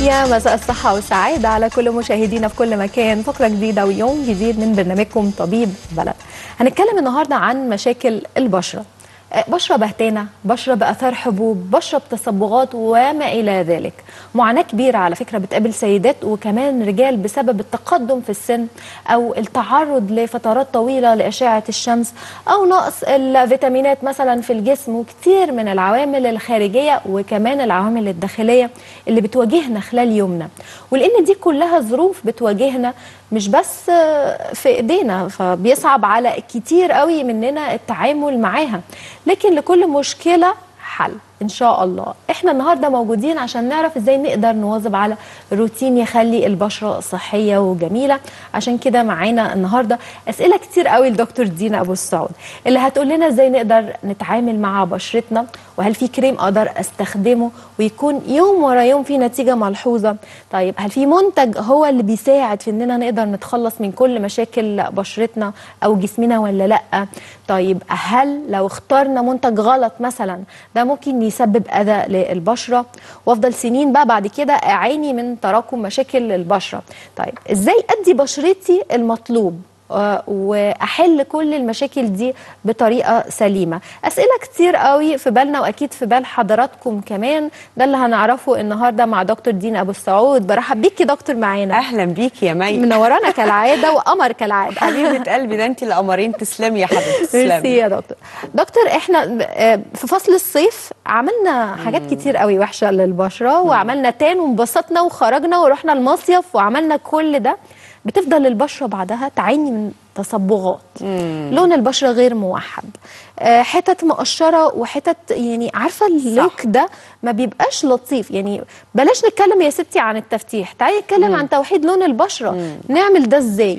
يا مساء الصحة والسعادة على كل مشاهدينا في كل مكان فقرة جديدة ويوم جديد من برنامجكم طبيب بلد هنتكلم النهاردة عن مشاكل البشرة آه، بشرة بهتانة بشرة بأثار حبوب بشرة بتصبغات وما إلى ذلك معاناة كبيرة على فكرة بتقابل سيدات وكمان رجال بسبب التقدم في السن أو التعرض لفترات طويلة لأشعة الشمس أو نقص الفيتامينات مثلا في الجسم وكتير من العوامل الخارجية وكمان العوامل الداخلية اللي بتواجهنا خلال يومنا ولأن دي كلها ظروف بتواجهنا مش بس آه، في ايدينا فبيصعب على كتير قوي مننا التعامل معاها لكن لكل مشكله حل ان شاء الله احنا النهارده موجودين عشان نعرف ازاي نقدر نواظب على روتين يخلي البشره صحيه وجميله عشان كده معانا النهارده اسئله كتير قوي لدكتور دينا ابو السعود اللي هتقول لنا ازاي نقدر نتعامل مع بشرتنا وهل في كريم اقدر استخدمه ويكون يوم ورا يوم في نتيجه ملحوظه طيب هل في منتج هو اللي بيساعد في اننا نقدر نتخلص من كل مشاكل بشرتنا او جسمنا ولا لا طيب هل لو اخترنا منتج غلط مثلا ده ممكن يسبب اذى للبشره وافضل سنين بقى بعد كده اعاني من تراكم مشاكل البشره طيب ازاي ادي بشرتي المطلوب آه، واحل كل المشاكل دي بطريقه سليمه اسئله كتير قوي في بالنا واكيد في بال حضراتكم كمان ده اللي هنعرفه النهارده مع دكتور دينا ابو السعود برحب بيكي دكتور معانا اهلا بيكي يا مي منورانا كالعاده وقمر كالعاده حبيبه قلبي ده انت القمرين تسلمي يا حبيبتي ميرسي تسلمي يا دكتور دكتور احنا آه، في فصل الصيف عملنا حاجات كتير قوي وحشه للبشره وعملنا تان وانبسطنا وخرجنا ورحنا المصيف وعملنا كل ده بتفضل البشره بعدها تعاني من تصبغات لون البشره غير موحد آه، حتت مقشره وحتت يعني عارفه اللوك ده ما بيبقاش لطيف يعني بلاش نتكلم يا ستي عن التفتيح تعالي نتكلم عن توحيد لون البشره نعمل ده ازاي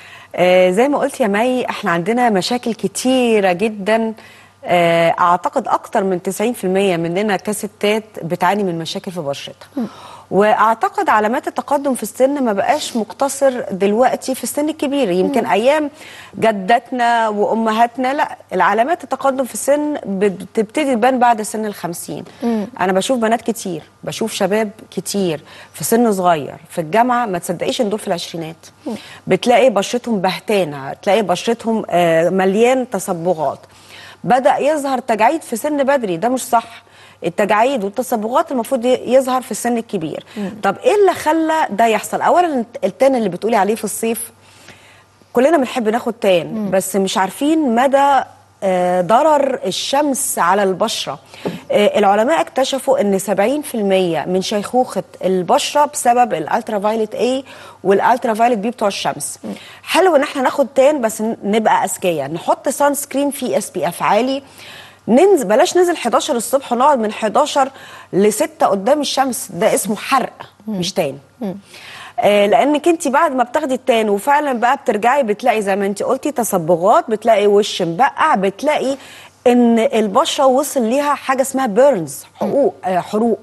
آه زي ما قلت يا مي احنا عندنا مشاكل كتيره جدا آه اعتقد اكتر من 90% مننا كستات بتعاني من مشاكل في بشرتها واعتقد علامات التقدم في السن ما بقاش مقتصر دلوقتي في السن الكبير يمكن ايام جداتنا وامهاتنا لا العلامات التقدم في السن بتبتدي تبان بعد سن الخمسين انا بشوف بنات كتير بشوف شباب كتير في سن صغير في الجامعه ما تصدقيش ان دول في العشرينات بتلاقي بشرتهم بهتانه تلاقي بشرتهم آه، مليان تصبغات بدا يظهر تجاعيد في سن بدري ده مش صح التجاعيد والتصبغات المفروض ي- يظهر في السن الكبير طب ايه اللي خلى ده يحصل اولا التان اللي بتقولي عليه في الصيف كلنا بنحب ناخد تان بس مش عارفين مدى آه، ضرر الشمس على البشرة آه، العلماء اكتشفوا ان 70% من شيخوخة البشرة بسبب الالترا فايلت اي والالترا فايلت بي بتوع الشمس حلو ان احنا ناخد تان بس ن- نبقى اذكياء نحط سان سكرين فيه اس بي اف عالي ننزل بلاش ننزل 11 الصبح ونقعد من 11 ل 6 قدام الشمس ده اسمه حرق مش تان آه، لانك انت بعد ما بتاخدي التان وفعلا بقى بترجعي بتلاقي زي ما انت قلتي تصبغات بتلاقي وش مبقع بتلاقي ان البشره وصل ليها حاجه اسمها بيرنز حقوق آه، حروق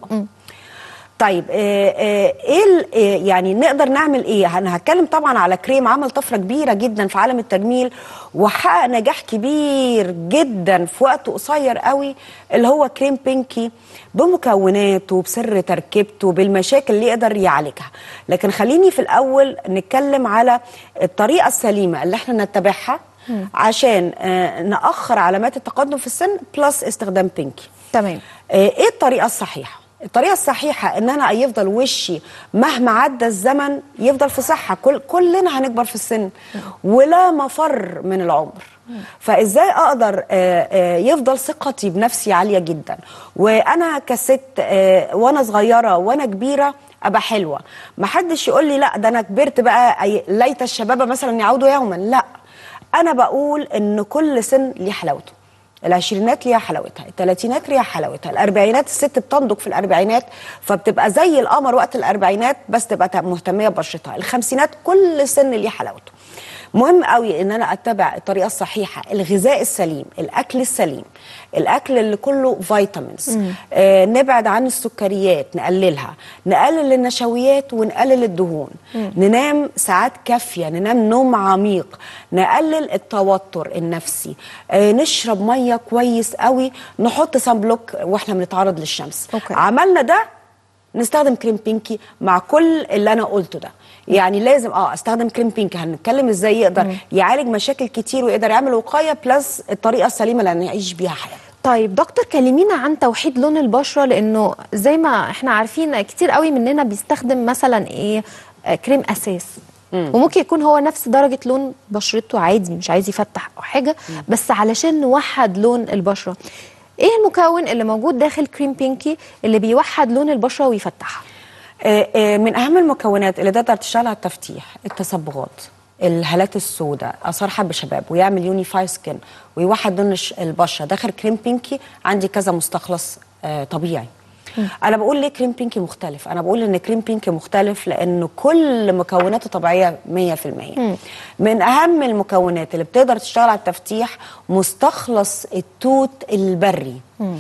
طيب آه، آه، ايه ال- آه، يعني نقدر نعمل ايه انا هتكلم طبعا على كريم عمل طفره كبيره جدا في عالم التجميل وحقق نجاح كبير جدا في وقت قصير قوي اللي هو كريم بينكي بمكوناته بسر تركيبته بالمشاكل اللي يقدر يعالجها لكن خليني في الاول نتكلم على الطريقه السليمه اللي احنا نتبعها عشان آه، ناخر علامات التقدم في السن بلس استخدام بينكي تمام آه، ايه الطريقه الصحيحه الطريقه الصحيحه ان انا يفضل وشي مهما عدى الزمن يفضل في صحه كل كلنا هنكبر في السن ولا مفر من العمر فازاي اقدر آه، آه، يفضل ثقتي بنفسي عاليه جدا وانا كست آه، وانا صغيره وانا كبيره ابقى حلوه ما حدش يقول لي لا ده انا كبرت بقى أي- ليت الشباب مثلا يعودوا يوما لا انا بقول ان كل سن ليه حلاوته العشرينات ليها حلاوتها الثلاثينات ليها حلاوتها الاربعينات الست بتنضج في الاربعينات فبتبقى زي القمر وقت الاربعينات بس تبقى مهتميه ببشرتها الخمسينات كل سن ليه حلاوته مهم قوي ان انا اتبع الطريقه الصحيحه الغذاء السليم الاكل السليم الاكل اللي كله فيتامينز آه نبعد عن السكريات نقللها نقلل النشويات ونقلل الدهون ننام ساعات كافيه ننام نوم عميق نقلل التوتر النفسي آه نشرب ميه كويس قوي نحط سان بلوك واحنا بنتعرض للشمس أوكي. عملنا ده نستخدم كريم بينكي مع كل اللي انا قلته ده يعني لازم اه استخدم كريم بينكي هنتكلم ازاي يقدر يعالج مشاكل كتير ويقدر يعمل وقايه بلس الطريقه السليمه اللي هنعيش بيها حياتنا طيب دكتور كلمينا عن توحيد لون البشره لانه زي ما احنا عارفين كتير قوي مننا بيستخدم مثلا ايه آه، كريم اساس وممكن يكون هو نفس درجه لون بشرته عادي مش عايز يفتح او حاجه بس علشان نوحد لون البشره ايه المكون اللي موجود داخل كريم بينكي اللي بيوحد لون البشره ويفتحها آه، آه، من اهم المكونات اللي تقدر تشتغل على التفتيح التصبغات الهالات السوداء اثار حب شباب ويعمل يونيفاي سكين ويوحد لون الش- البشره داخل كريم بينكي عندي كذا مستخلص آه، طبيعي انا بقول ليه كريم بينكي مختلف انا بقول ان كريم بينكي مختلف لانه كل مكوناته طبيعيه 100% من اهم المكونات اللي بتقدر تشتغل على التفتيح مستخلص التوت البري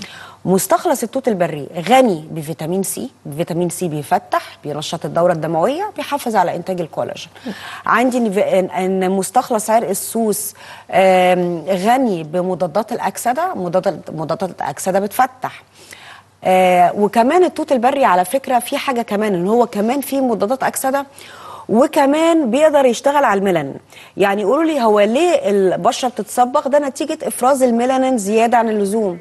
مستخلص التوت البري غني بفيتامين سي فيتامين سي بيفتح بينشط الدوره الدمويه بيحافظ على انتاج الكولاجين عندي ان ان إن مستخلص عرق السوس آم، غني بمضادات الاكسده مضادات مضادات الاكسده بتفتح آه وكمان التوت البري على فكره في حاجه كمان ان هو كمان فيه مضادات اكسده وكمان بيقدر يشتغل على الميلانين يعني يقولوا لي هو ليه البشره بتتصبغ ده نتيجه افراز الميلانين زياده عن اللزوم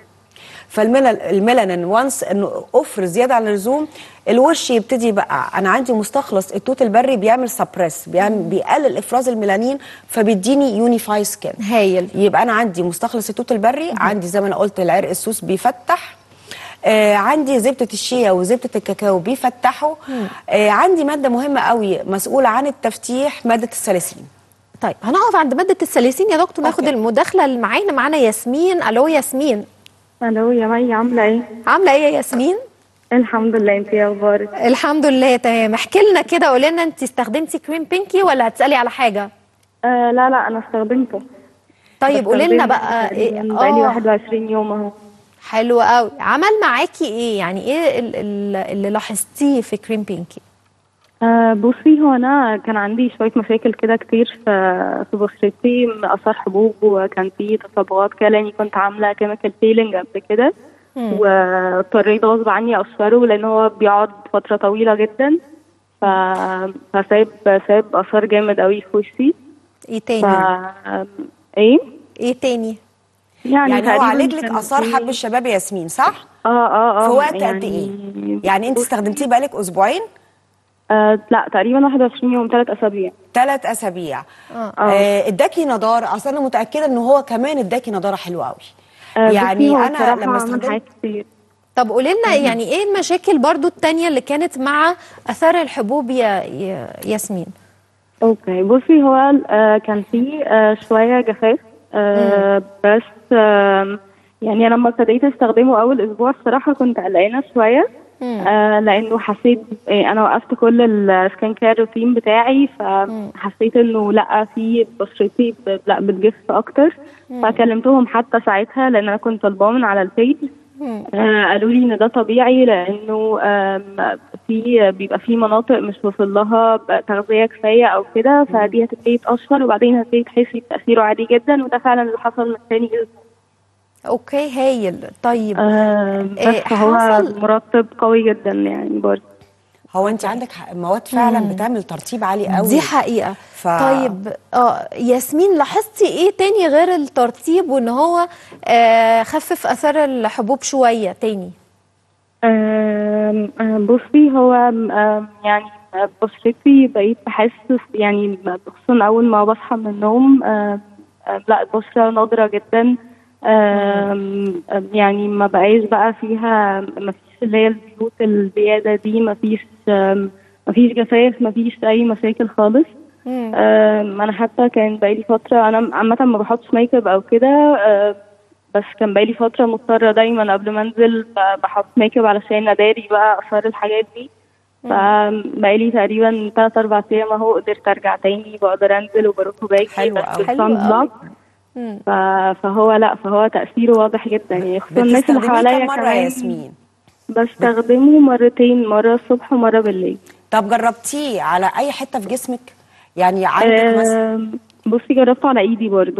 فالميلانين وانس انه افرز زياده عن اللزوم الوش يبتدي بقى انا عندي مستخلص التوت البري بيعمل سبريس بيعمل بيقلل افراز الميلانين فبيديني يونيفاي سكين هايل يبقى انا عندي مستخلص التوت البري عندي زي ما انا قلت العرق السوس بيفتح آه عندي زبده الشيا وزبده الكاكاو بيفتحوا آه عندي ماده مهمه قوي مسؤوله عن التفتيح ماده السلاسين طيب هنقف عند ماده السليسين يا دكتور ناخد أوكي. المداخله اللي معانا معانا ياسمين الو ياسمين الو يا مي عامله ايه عامله ايه يا ياسمين الحمد لله انت ايه اخبارك الحمد لله تمام احكي لنا كده قولي لنا انت استخدمتي كريم بينكي ولا هتسالي على حاجه آه لا لا انا استخدمته طيب قولي لنا بستخدمه بقى تقريباً بقالي اه 21 يوم اهو حلو قوي عمل معاكي ايه يعني ايه ال- ال- اللي لاحظتيه في كريم بينكي آه بصي هو انا كان عندي شويه مشاكل كده كتير في في بشرتي اثار حبوب وكان في تصبغات كده لاني كنت عامله كيميكال بيلينج قبل كده واضطريت غصب عني اقشره لان هو بيقعد فتره طويله جدا ف... فسايب سايب اثار جامد قوي في وشي ايه ف تاني ايه ايه تاني يعني, يعني هو تقريباً عالج لك كان اثار في- حب الشباب يا ياسمين صح اه اه اه في وقت يعني قد ايه يعني انت استخدمتيه بقالك اسبوعين آه لا تقريبا 21 يوم ثلاث اسابيع ثلاث اسابيع آه. آه، اداكي نضاره اصل انا متاكده ان هو كمان اداكي نضاره حلوه قوي آه بصي، يعني هو انا بصراحة لما عمل استخدمت حاجات كتير طب قولي لنا يعني ايه المشاكل برضو التانية اللي كانت مع اثار الحبوب يا يا ياسمين اوكي بصي هو آه كان في آه شويه جفاف آه بس آه يعني انا لما ابتديت استخدمه اول اسبوع الصراحه كنت قلقانه شويه آه لانه حسيت آه انا وقفت كل السكين كير روتين بتاعي فحسيت انه لا في بشرتي ب- لا بتجف اكتر فكلمتهم حتى ساعتها لان انا كنت طالباه من على البيج آه قالوا لي ان ده طبيعي لانه آم، في بيبقى في مناطق مش واصل لها ب- تغذيه كفايه او كده فدي هتبتدي تقشر وبعدين هتبتدي تحسي بتاثيره عادي جدا وده فعلا اللي حصل من تاني اسبوع اوكي هايل طيب آم، إيه، بس هو حصل- مرطب قوي جدا يعني برضه هو انت عندك ح- مواد فعلا بتعمل ترطيب عالي قوي دي حقيقة ف- طيب اه ياسمين لاحظتي ايه تاني غير الترطيب وان هو آه خفف اثار الحبوب شوية تاني آم، آم، بصي هو آم، يعني بشرتي بقيت بحس يعني خصوصا اول ما بصحى من النوم آم، آم، لا البشرة نضرة جدا آم، آم، يعني ما بقاش بقى فيها ما فيش اللي هي الزيوت الزيادة دي ما فيش آم، ما فيش جفاف ما فيش أي مشاكل خالص آم، أنا حتى كان بقالي فترة أنا عامة ما بحطش ميك اب أو كده آم، بس كان بقالي فترة مضطرة دايما قبل ما انزل ب- بحط ميك اب علشان اداري بقى اثار الحاجات دي فبقالي تقريبا تلات اربع ايام اهو قدرت ارجع تاني بقدر انزل وبروح وباجي حلو بس أوي. حلو الصن أوي. بلوك ف- فهو لا فهو تأثيره واضح جدا يعني خصوصا الناس اللي بتستخدميه حواليا كم مره يا كمان ياسمين بستخدمه مرتين مرة الصبح ومرة بالليل طب جربتيه على اي حته في جسمك يعني عندك مثلا آم، بصي جربته على ايدي برضو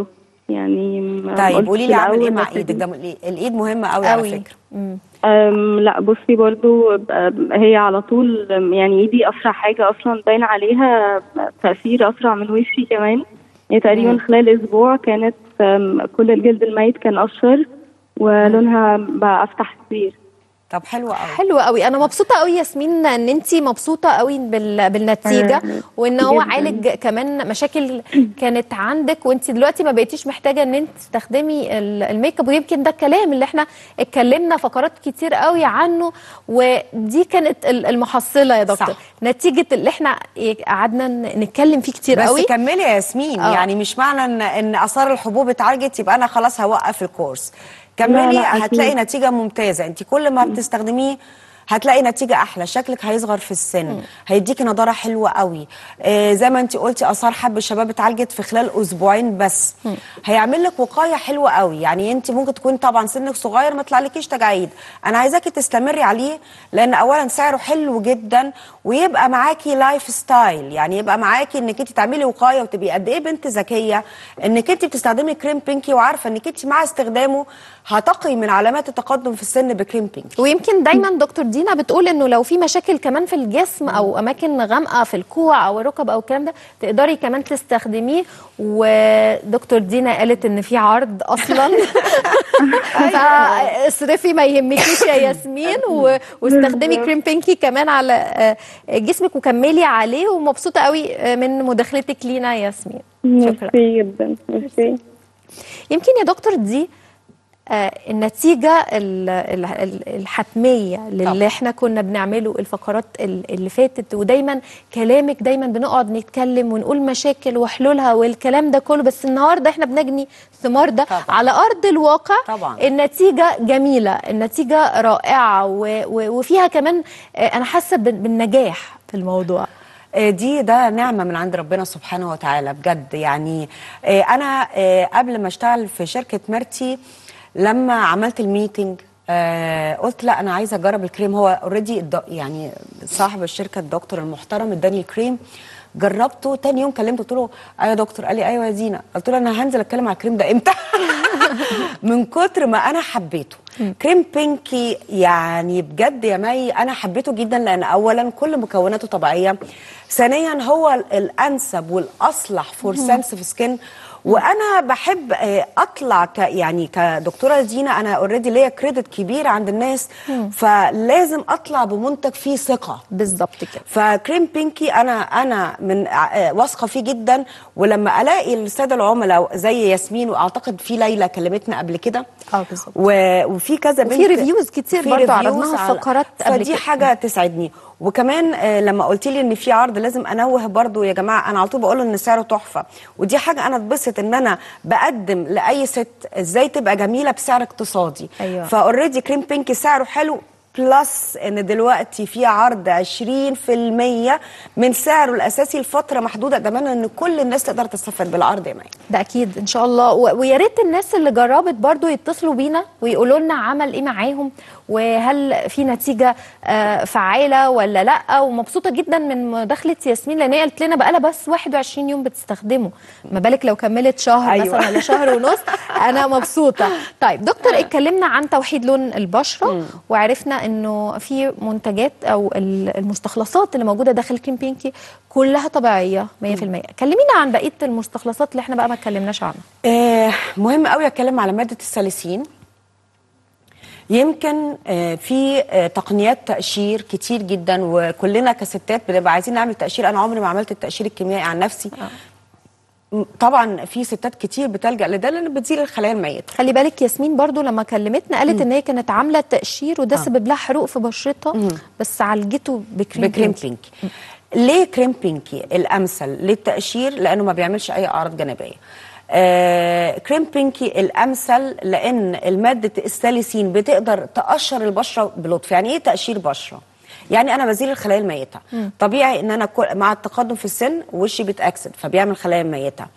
يعني م- طيب قلت قولي لي اعمل ايه الأول مع أبتدي. ايدك ده ال- الايد مهمه قوي على قوي فكره مم. أم لا بصي برضو أم، هي على طول أم، يعني ايدي اسرع حاجه اصلا باين عليها تاثير اسرع من وشي كمان يعني تقريبا خلال اسبوع كانت أم، كل الجلد الميت كان اصفر ولونها بقى افتح كتير طب حلو قوي حلو قوي انا مبسوطه قوي ياسمين ان انت مبسوطه قوي بال... بالنتيجه آه، وان هو جداً. عالج كمان مشاكل كانت عندك وانت دلوقتي ما بقيتيش محتاجه ان انت تستخدمي ال- الميك اب ويمكن ده الكلام اللي احنا اتكلمنا فقرات كتير قوي عنه ودي كانت ال- المحصله يا دكتور صح. نتيجه اللي احنا قعدنا ن- نتكلم فيه كتير بس قوي كملي يا ياسمين آه. يعني مش معنى ان ان اثار الحبوب اتعالجت يبقى انا خلاص هوقف الكورس كملي لا، أكيد. هتلاقي نتيجه ممتازه انت كل ما بتستخدميه هتلاقي نتيجة أحلى شكلك هيصغر في السن هيديكي نضارة حلوة قوي آه زي ما انت قلتي آثار حب الشباب اتعالجت في خلال أسبوعين بس هيعمل لك وقاية حلوة قوي يعني انت ممكن تكون طبعا سنك صغير ما تطلعلكيش تجاعيد أنا عايزاكي تستمري عليه لأن أولا سعره حلو جدا ويبقى معاكي لايف ستايل يعني يبقى معاكي انك انت تعملي وقايه وتبقي قد ايه بنت ذكيه انك انت بتستخدمي كريم بينكي وعارفه انك انت مع استخدامه هتقي من علامات التقدم في السن بكريم بينكي ويمكن دايما دكتور دينا بتقول انه لو في مشاكل كمان في الجسم او اماكن غامقه في الكوع او الركب او الكلام ده تقدري كمان تستخدميه ودكتور دينا قالت ان في عرض اصلا فاصرفي ما يهمكيش يا ياسمين و... واستخدمي كريم بينكي كمان على آه، جسمك وكملي عليه ومبسوطه قوي آه، من مداخلتك لينا يا ياسمين شكرا ميرسي جدا ميرسي يمكن يا دكتور دي آه، النتيجة ال- ال- ال- الحتمية للي طبعا. احنا كنا بنعمله الفقرات ال- اللي فاتت ودايما كلامك دايما بنقعد نتكلم ونقول مشاكل وحلولها والكلام ده كله بس النهارده احنا بنجني ثمار ده طبعا. على ارض الواقع طبعا. النتيجة جميلة النتيجة رائعة و- و- وفيها كمان آه، انا حاسة بال- بالنجاح في الموضوع آه، دي ده نعمة من عند ربنا سبحانه وتعالى بجد يعني آه، أنا آه، قبل ما أشتغل في شركة مرتي لما عملت الميتنج آه قلت لا انا عايزه اجرب الكريم هو اوريدي يعني صاحب الشركه الدكتور المحترم اداني الكريم جربته تاني يوم كلمته قلت له ايوه يا دكتور قال لي ايوه يا زينه قلت له انا هنزل اتكلم على الكريم ده امتى من كتر ما انا حبيته كريم بينكي يعني بجد يا مي انا حبيته جدا لان اولا كل مكوناته طبيعيه ثانيا هو ال- الانسب والاصلح فور سنسيف سكين وانا بحب آه، اطلع ك يعني كدكتوره دينا انا اوريدي ليا كريدت كبير عند الناس فلازم اطلع بمنتج فيه ثقه بالظبط كده فكريم بينكي انا انا من آه، واثقه فيه جدا ولما الاقي الساده العملاء زي ياسمين واعتقد في ليلى كلمتنا قبل كده اه بالظبط و- وفي كذا وفي بنت ريفيوز كتير في برضو ريفيوز عرضناها في على- فقرات قبل فدي كده. حاجه تسعدني وكمان آه، لما قلت لي ان في عرض لازم انوه برضو يا جماعه انا على طول بقول ان سعره تحفه ودي حاجه انا اتبسط ان انا بقدم لاي ست ازاي تبقى جميله بسعر اقتصادي أيوة. فاوريدي كريم بينك سعره حلو بلس ان دلوقتي في عرض 20% من سعره الاساسي لفتره محدوده اتمنى ان كل الناس تقدر تستفاد بالعرض يا مي ده اكيد ان شاء الله و- ويا ريت الناس اللي جربت برضو يتصلوا بينا ويقولوا لنا عمل ايه معاهم وهل في نتيجه آه، فعاله ولا لا ومبسوطه جدا من مداخله ياسمين لان هي قالت لنا بقى لها بس 21 يوم بتستخدمه ما بالك لو كملت شهر أيوة. مثلا ولا شهر ونص انا مبسوطه طيب دكتور اتكلمنا عن توحيد لون البشره وعرفنا انه في منتجات او ال- المستخلصات اللي موجوده داخل كريم بينكي كلها طبيعيه 100% كلمينا عن بقيه المستخلصات اللي احنا بقى ما اتكلمناش عنها آه مهم قوي اتكلم على ماده الساليسين يمكن آه في آه تقنيات تقشير كتير جدا وكلنا كستات بنبقى عايزين نعمل تقشير انا عمري ما عملت التقشير الكيميائي عن نفسي م- طبعا في ستات كتير بتلجا لده لان بتزيل الخلايا الميته خلي بالك ياسمين برضو لما كلمتنا قالت ان هي كانت عامله تقشير وده سبب لها حروق في بشرتها بس عالجته بكريم بكريم بينكي. بينكي ليه كريم بينكي الامثل للتقشير لانه ما بيعملش اي اعراض جانبيه آه كريم بينكي الامثل لان الماده الساليسين بتقدر تقشر البشره بلطف يعني ايه تقشير بشره يعني انا بزيل الخلايا الميته طبيعي ان انا كل- مع التقدم في السن وشي بيتاكسد فبيعمل خلايا ميته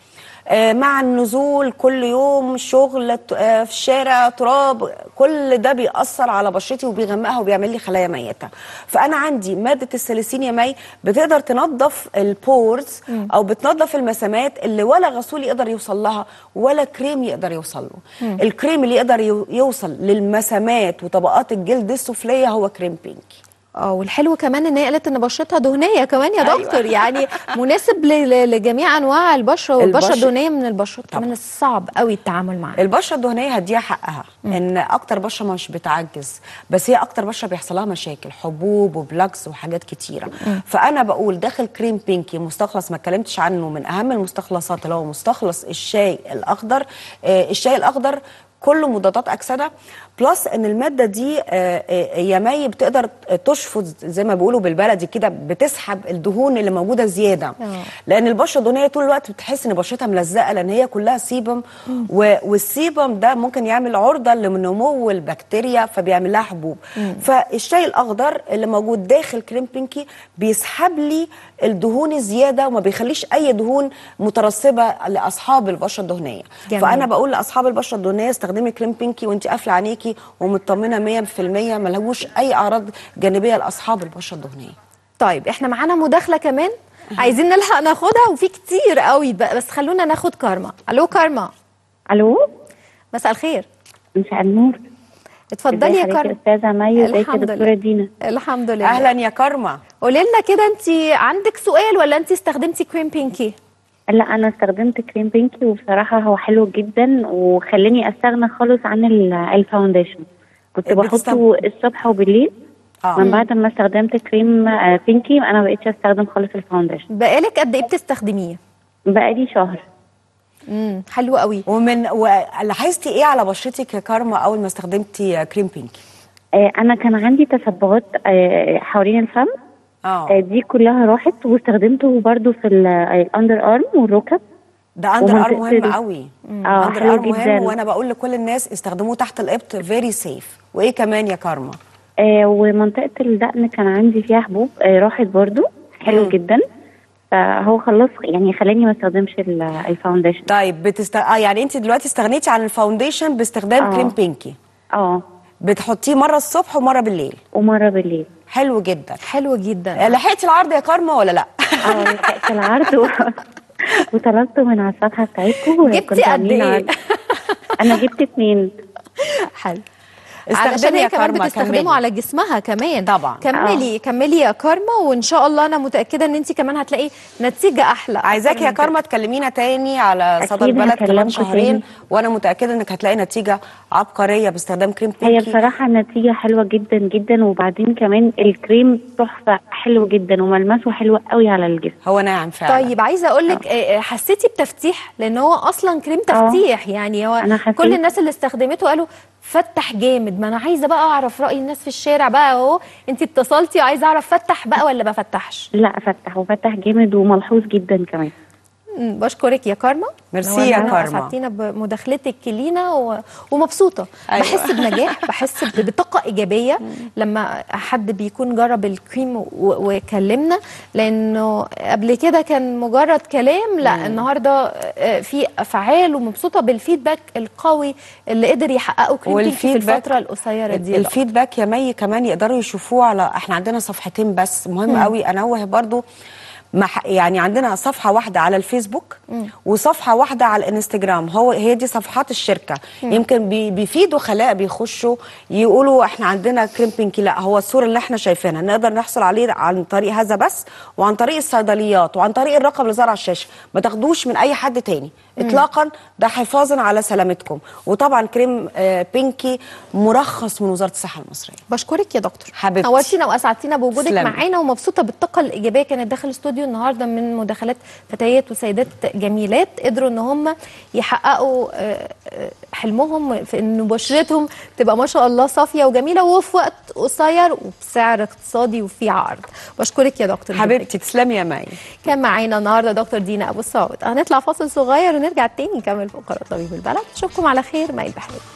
آه، مع النزول كل يوم شغل ت- آه، في الشارع تراب كل ده بيأثر على بشرتي وبيغمقها وبيعمل لي خلايا ميته فانا عندي ماده السيليسين يا مي بتقدر تنظف البورز او بتنظف المسامات اللي ولا غسول يقدر يوصل لها ولا كريم يقدر يوصل له الكريم اللي يقدر يو- يوصل للمسامات وطبقات الجلد السفليه هو كريم بينكي اه والحلو كمان ان هي قالت ان بشرتها دهنيه كمان يا أيوة. دكتور يعني مناسب ل- ل- لجميع انواع البشره والبشره البشر- الدهنيه من البشرات طبعا. كمان الصعب قوي التعامل معاها البشره الدهنيه هديها حقها ان اكتر بشره مش بتعجز بس هي اكتر بشره بيحصل لها مشاكل حبوب وبلاكس وحاجات كتيره فانا بقول داخل كريم بينكي مستخلص ما اتكلمتش عنه من اهم المستخلصات اللي هو مستخلص الشاي الاخضر آه الشاي الاخضر كله مضادات اكسده بلس ان الماده دي آه، آه، يا مي بتقدر تشفط زي ما بيقولوا بالبلدي كده بتسحب الدهون اللي موجوده زياده آه. لان البشره الدهنيه طول الوقت بتحس ان بشرتها ملزقه لان هي كلها سيبم و- والسيبم ده ممكن يعمل عرضه لنمو البكتيريا فبيعمل لها حبوب فالشاي الاخضر اللي موجود داخل كريم بينكي بيسحب لي الدهون الزياده وما بيخليش اي دهون مترسبه لاصحاب البشره الدهنيه جميل. فانا بقول لاصحاب البشره الدهنيه استخدمي كريم بينكي وانت قافله عينيكي ومطمنه 100% ما لهوش اي اعراض جانبيه لاصحاب البشره الدهنيه طيب احنا معانا مداخله كمان عايزين نلحق ناخدها وفي كتير قوي بقى بس خلونا ناخد كارما الو كارما الو مساء الخير مساء النور اتفضلي ازي يا حضرتك كارما يا استاذه مي وازيك يا الحمد دكتوره لله. دينا الحمد لله اهلا يا كارما قولي لنا كده انت عندك سؤال ولا انت استخدمتي كريم بينكي لا انا استخدمت كريم بينكي وبصراحه هو حلو جدا وخلاني استغنى خالص عن ال- الفاونديشن كنت بتستخدم- بحطه الصبح وبالليل آه. من بعد ما استخدمت كريم آه، بينكي انا ما بقتش استخدم خالص الفاونديشن بقالك قد ايه بتستخدميه بقالي شهر امم حلو قوي ومن ولاحظتي ايه على بشرتك يا كارما اول ما استخدمتي كريم بينكي آه، انا كان عندي تصبغات آه، حوالين الفم آه، اه دي كلها راحت واستخدمته برضو في ال- الاندر ارم والركب ده اندر ارم ومنطقة مهم ال- قوي اه اندر حلو ارم مهم جدا وانا بقول لكل الناس استخدموه تحت الابط فيري سيف وايه كمان يا كارما آه ومنطقة الدقن كان عندي فيها حبوب آه راحت برضو حلو مم. جدا فهو خلاص يعني خلاني ما استخدمش ال- الفاونديشن طيب بتست... آه يعني انت دلوقتي استغنيتي عن الفاونديشن باستخدام آه. كريم بينكي اه بتحطيه مره الصبح ومره بالليل ومرة بالليل حلو جدا حلو جدا آه، لحقتي العرض يا كارما ولا لا اه لحقت العرض و... وطلبته من على الصفحة بتاعتكم جبتي كنتوا قد عاملين ايه عرض. انا جبت اتنين حلو استخدمي علشان يا هي كمان كارما، بتستخدمه كملي. على جسمها كمان طبعا. كملي كملي يا كارما وان شاء الله انا متاكده ان انت كمان هتلاقي نتيجه احلى عايزاكي يا أكتر من كارما تكلمينا تاني على صدى أكيد البلد كمان هكلمكوا شهرين تاني. وانا متاكده انك هتلاقي نتيجه عبقريه باستخدام كريم هي بينكي بصراحة النتيجة حلوة جدا جدا وبعدين كمان الكريم تحفة حلو جدا وملمسه حلو قوي على الجسم هو ناعم فعلا طيب عايزه اقول لك آه، حسيتي بتفتيح لان هو اصلا كريم تفتيح يعني هو أنا حسيت. كل الناس اللي استخدمته قالوا فتح جامد ما انا عايزه بقى اعرف راي الناس في الشارع بقى اهو انت اتصلتي وعايزه اعرف فتح بقى ولا ما فتحش لا فتح وفتح جامد وملحوظ جدا كمان مم، بشكرك يا كارما ميرسي يا نورتينا كارما. واسعدتينا بمداخلتك لينا و... ومبسوطه أيوة. بحس بنجاح بحس ب- بطاقه ايجابيه لما حد بيكون جرب الكريم و... وكلمنا لانه قبل كده كان مجرد كلام لا النهارده آه، في افعال ومبسوطه بالفيدباك القوي اللي قدر يحققه كريم بينكي في والفيدباك- الفتره القصيره دي الفيدباك يا مي كمان يقدروا يشوفوه على احنا عندنا صفحتين بس مهم قوي انوه برضو مح... يعني عندنا صفحه واحده على الفيسبوك وصفحه واحده على الانستجرام هو هي دي صفحات الشركه يمكن بي... بيفيدوا خلاء بيخشوا يقولوا احنا عندنا كريم بينكي لا هو الصوره اللي احنا شايفينها نقدر نحصل عليه عن طريق هذا بس وعن طريق الصيدليات وعن طريق الرقم اللي ظهر على الشاشه ما تاخدوش من اي حد تاني اطلاقا ده حفاظا على سلامتكم وطبعا كريم آه، بينكي مرخص من وزاره الصحه المصريه بشكرك يا دكتور حبيبتي. نورتينا واسعدتينا بوجودك تسلمي. معانا ومبسوطه بالطاقه الايجابيه كانت داخل الاستوديو النهارده من مداخلات فتيات وسيدات جميلات قدروا ان هم يحققوا آه، آه، حلمهم في ان بشرتهم تبقى ما شاء الله صافيه وجميله وفي وقت قصير وبسعر اقتصادي وفي عرض بشكرك يا دكتور حبيبتي تسلمي يا مي كان معانا النهارده دكتور دينا ابو السعود هنطلع فاصل صغير ونرجع تاني نكمل فقرات طبيب البلد اشوفكم على خير ماي البحري